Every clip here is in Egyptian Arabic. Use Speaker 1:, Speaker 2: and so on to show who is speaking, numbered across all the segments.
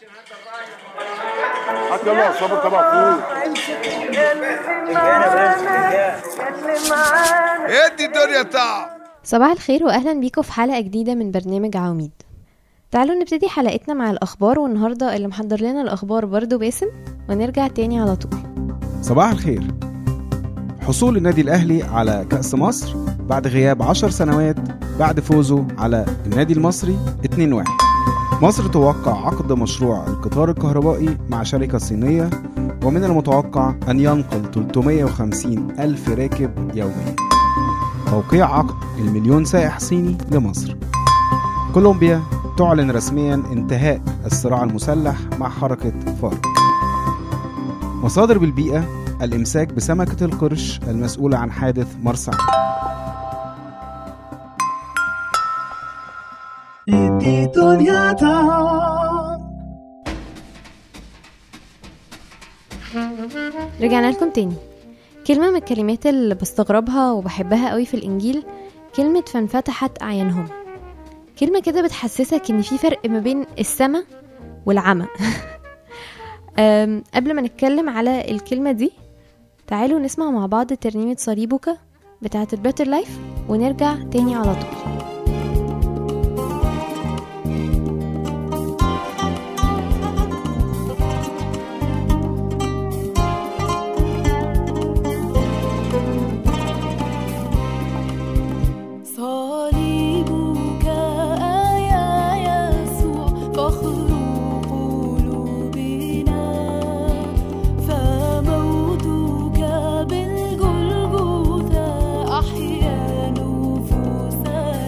Speaker 1: حتى يلا صبر تبع فوق
Speaker 2: ادي الدنيا تعب
Speaker 3: صباح الخير واهلا بيكم في حلقه جديده من برنامج عواميد تعالوا نبتدي حلقتنا مع الاخبار والنهارده اللي محضر لنا الاخبار برضو باسم ونرجع تاني على طول
Speaker 4: صباح الخير حصول النادي الأهلي على كأس مصر بعد غياب عشر سنوات بعد فوزه على النادي المصري 2-1 مصر توقع عقد مشروع القطار الكهربائي مع شركة صينية ومن المتوقع أن ينقل 350 ألف راكب يوميا توقيع عقد المليون سائح صيني لمصر كولومبيا تعلن رسميا انتهاء الصراع المسلح مع حركة فارك مصادر بالبيئة الإمساك بسمكة القرش المسؤولة عن حادث مرسى
Speaker 3: رجعنا لكم تاني كلمة من الكلمات اللي بستغربها وبحبها قوي في الإنجيل كلمة فانفتحت أعينهم كلمة كده بتحسسك إن في فرق ما بين السما والعمى أم، قبل ما نتكلم على الكلمة دي تعالوا نسمع مع بعض ترنيمة صليبك بتاعة البيتر لايف ونرجع تاني على طول
Speaker 5: صليبك يا يسوع فخر قلوبنا فموتك بالجلجثة أحيا نفوسنا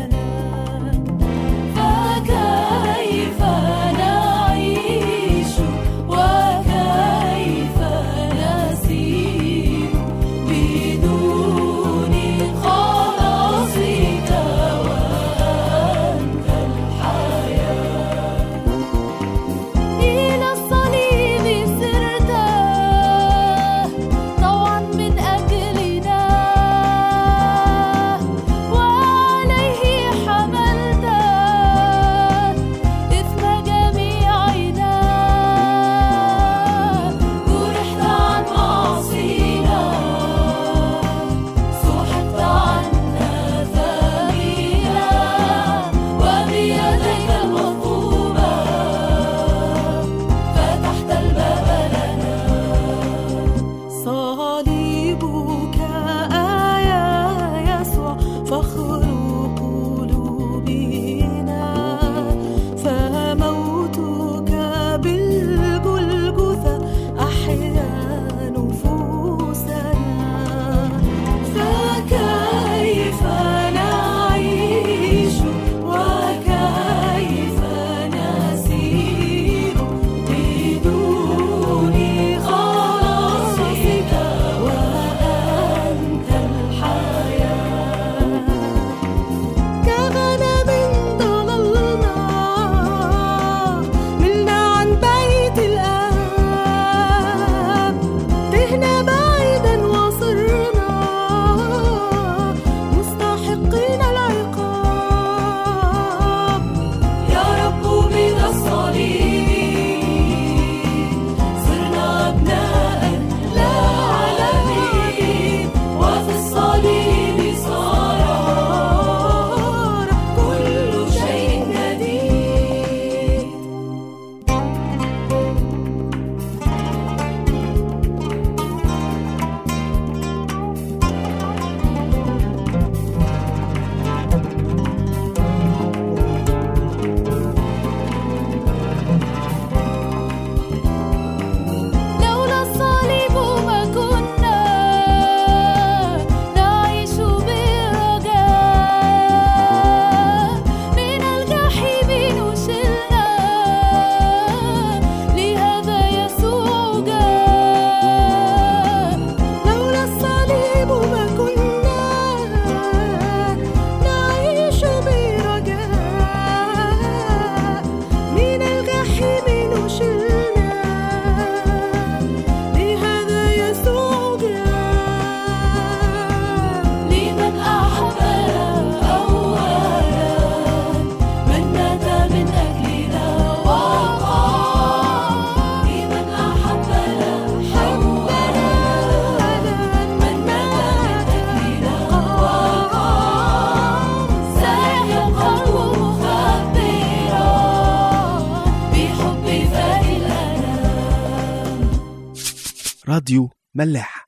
Speaker 6: راديو ملاح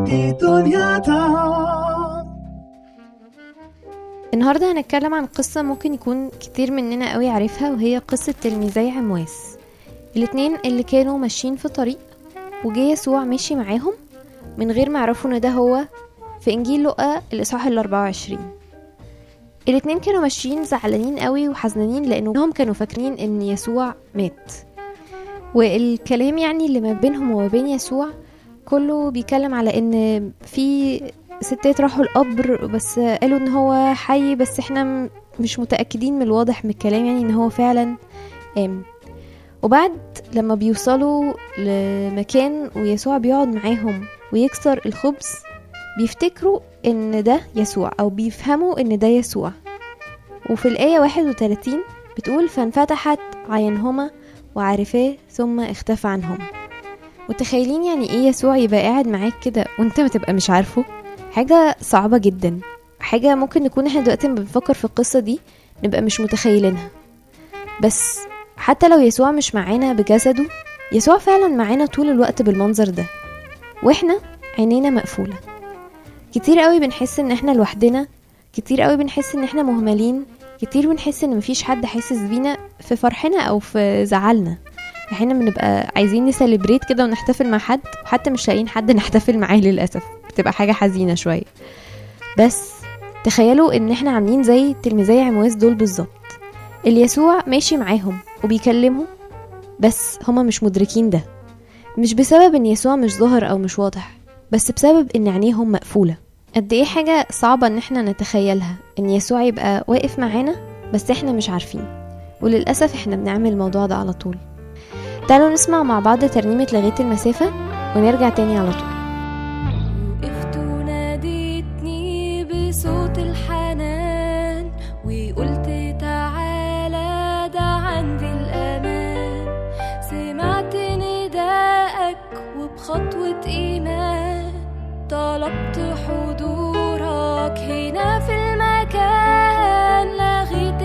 Speaker 3: النهاردة هنتكلم عن قصة ممكن يكون كتير مننا قوي عارفها وهي قصة تلميذي عمواس الاتنين اللي كانوا ماشيين في طريق وجه يسوع مشي معاهم من غير ما يعرفوا ان ده هو في انجيل لقا الاصحاح ال 24 الاتنين كانوا ماشيين زعلانين قوي وحزنانين لانهم كانوا فاكرين ان يسوع مات والكلام يعني اللي ما بينهم وما بين يسوع كله بيتكلم على ان في ستات راحوا القبر بس قالوا ان هو حي بس احنا م- مش متأكدين من الواضح من الكلام يعني ان هو فعلا قام وبعد لما بيوصلوا لمكان ويسوع بيقعد معاهم ويكسر الخبز بيفتكروا ان ده يسوع او بيفهموا ان ده يسوع وفي الآية 31 بتقول فانفتحت عينهما وعرفاه ثم اختفى عنهم متخيلين يعني ايه يسوع يبقى قاعد معاك كده وانت ما تبقى مش عارفه حاجة صعبة جدا حاجة ممكن نكون احنا دلوقتي لما بنفكر في القصة دي نبقى مش متخيلينها بس حتى لو يسوع مش معانا بجسده يسوع فعلا معانا طول الوقت بالمنظر ده واحنا عينينا مقفولة كتير قوي بنحس ان احنا لوحدنا كتير قوي بنحس ان احنا مهملين كتير بنحس ان مفيش حد حاسس بينا في فرحنا او في زعلنا احيانا بنبقى عايزين نسليبريت كده ونحتفل مع حد وحتى مش لاقيين حد نحتفل معاه للاسف بتبقى حاجه حزينه شويه بس تخيلوا ان احنا عاملين زي تلميذي عمواس دول بالظبط اليسوع ماشي معاهم وبيكلمهم بس هما مش مدركين ده مش بسبب ان يسوع مش ظاهر او مش واضح بس بسبب ان عينيهم مقفوله قد ايه حاجه صعبه ان احنا نتخيلها ان يسوع يبقى واقف معانا بس احنا مش عارفين وللاسف احنا بنعمل الموضوع ده على طول تعالوا نسمع مع بعض ترنيمه لغايه المسافه ونرجع تاني على طول
Speaker 5: وقفت وناديتني بصوت الحنان وقلت تعالى ده عندي الأمان سمعت نداءك وبخطوة إيمان طلبت حضورك هنا في المكان لغيت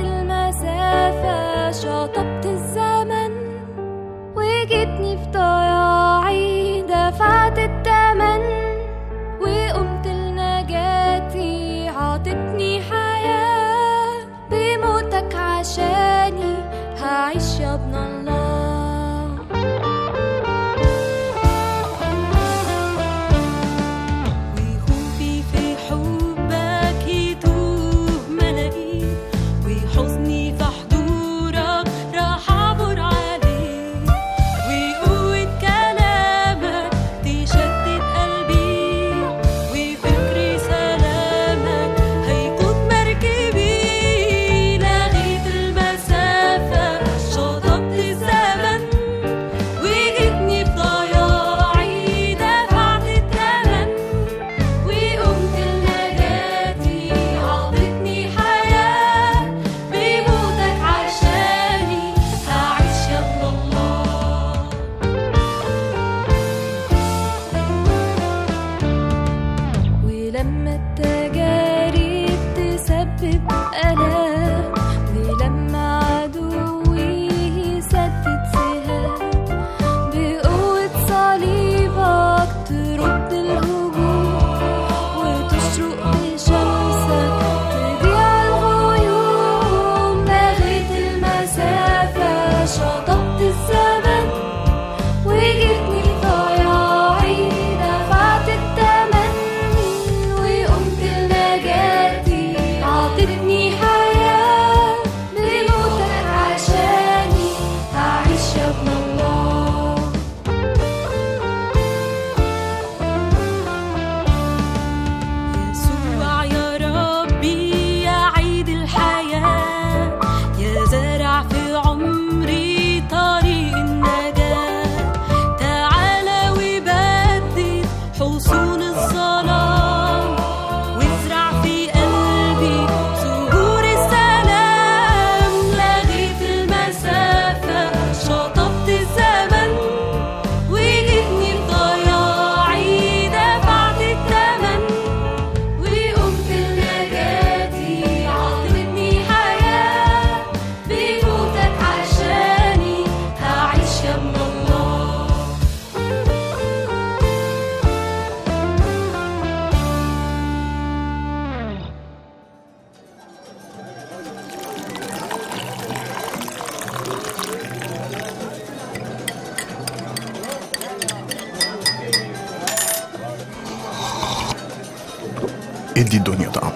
Speaker 5: المسافة شطبت الزمن وجيتني في ضياعي دفعت التمن وقمت لنجاتي عطتني حياة بموتك عشاني هعيش يا ابن الله وخوفي في حبك يتوه ملاقيه وحزني في حضورك راح اعبر عليه وقوة
Speaker 6: ادي الدنيا طعم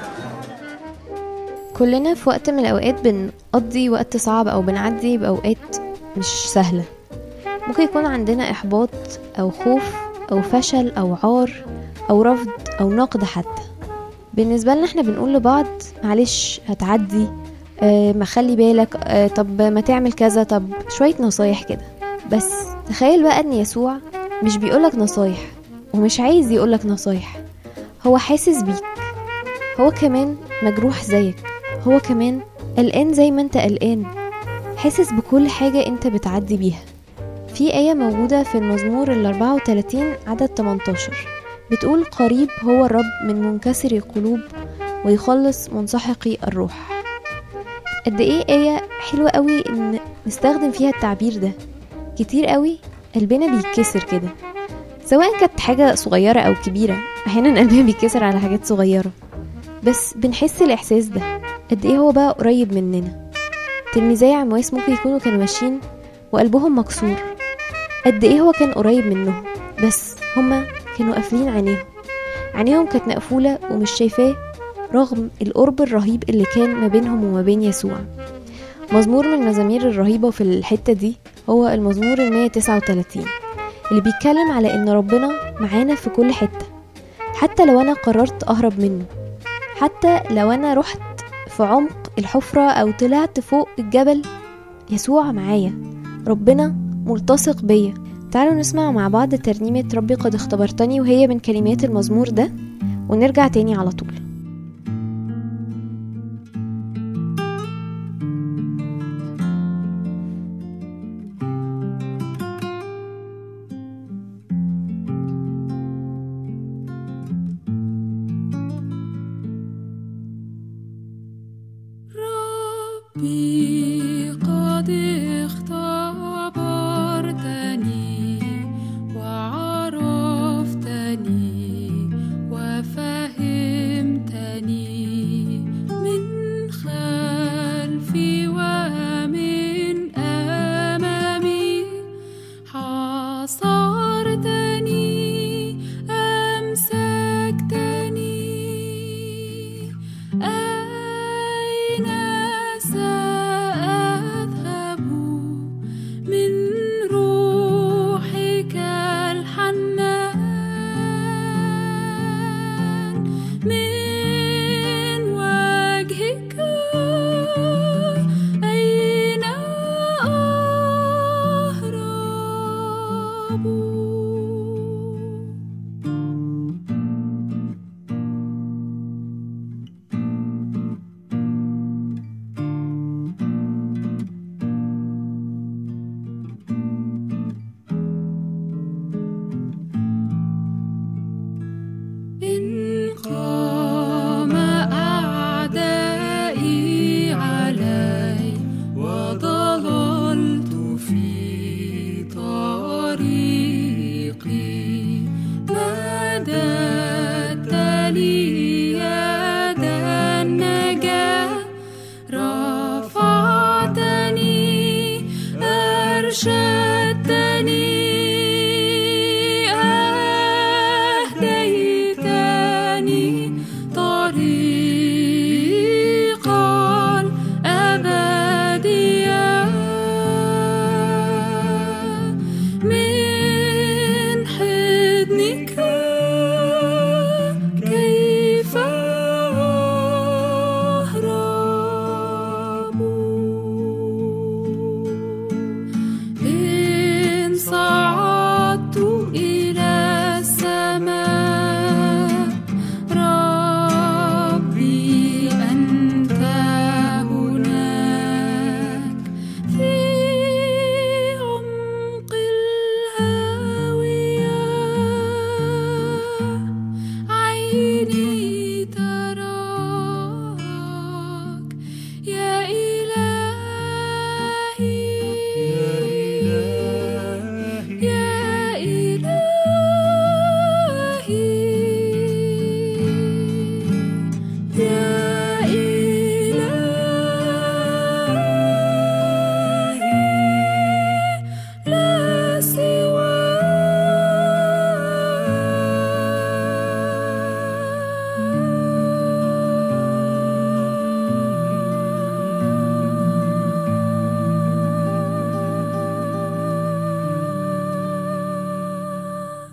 Speaker 3: كلنا في وقت من الأوقات بنقضي وقت صعب أو بنعدي بأوقات مش سهلة ممكن يكون عندنا إحباط أو خوف أو فشل أو عار أو رفض أو نقد حتى بالنسبة لنا احنا بنقول لبعض معلش هتعدي اه ما خلي بالك اه طب ما تعمل كذا طب شوية نصايح كده بس تخيل بقى ان يسوع مش بيقولك نصايح ومش عايز يقولك نصايح هو حاسس بيك هو كمان مجروح زيك هو كمان قلقان زي ما انت قلقان حاسس بكل حاجة انت بتعدي بيها في آية موجودة في المزمور ال 34 عدد 18 بتقول قريب هو الرب من منكسر القلوب ويخلص منسحقي الروح قد ايه آية حلوة قوي ان نستخدم فيها التعبير ده كتير قوي قلبنا بيتكسر كده سواء كانت حاجة صغيرة أو كبيرة أحيانا قلبنا بيتكسر على حاجات صغيرة بس بنحس الإحساس ده قد إيه هو بقى قريب مننا تلميذي عمواس ممكن يكونوا كانوا ماشيين وقلبهم مكسور قد إيه هو كان قريب منهم بس هما كانوا قافلين عينيهم عينيهم كانت مقفولة ومش شايفاه رغم القرب الرهيب اللي كان ما بينهم وما بين يسوع مزمور من المزامير الرهيبة في الحتة دي هو المزمور المية تسعة وتلاتين اللي بيتكلم على ان ربنا معانا في كل حتة حتى لو انا قررت اهرب منه حتى لو انا رحت في عمق الحفرة او طلعت فوق الجبل يسوع معايا ربنا ملتصق بيا تعالوا نسمع مع بعض ترنيمة ربي قد اختبرتني وهي من كلمات المزمور ده ونرجع تاني على طول
Speaker 5: ربي قد اختبرتني وعرفتني وفهمتني من خلفي ومن أمامي حاصرتني أمسكتني أين سأذهب من روحك الحنان من وجهك أين أهرب إن قام أعدائي علي وضللت في طريقي مددت لي يد النجاة رفعتني أرشدتني أهديتني طريقا أبديا من حضنك كيف أهرب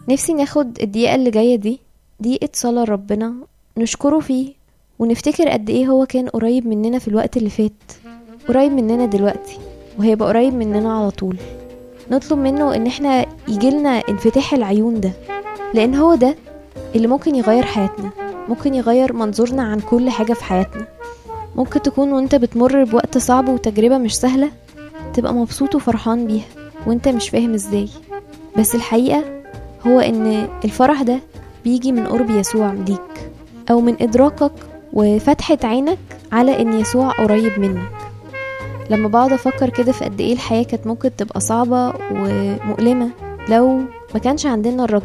Speaker 3: نفسي ناخد الدقيقة اللي جاية دي دقيقة صلاة لربنا نشكره فيه ونفتكر قد ايه هو كان قريب مننا في الوقت اللي فات قريب مننا دلوقتي وهيبقى قريب مننا على طول نطلب منه ان احنا يجيلنا انفتاح العيون ده لان هو ده اللي ممكن يغير حياتنا ممكن يغير منظورنا عن كل حاجة في حياتنا ممكن تكون وانت بتمر بوقت صعب وتجربة مش سهلة تبقى مبسوط وفرحان بيها وانت مش فاهم ازاي بس الحقيقة هو ان الفرح ده بيجي من قرب يسوع ليك او من ادراكك وفتحة عينك على ان يسوع قريب منك لما بقعد افكر كده في قد ايه الحياة كانت ممكن تبقى صعبة ومؤلمة لو ما كانش عندنا الرجاء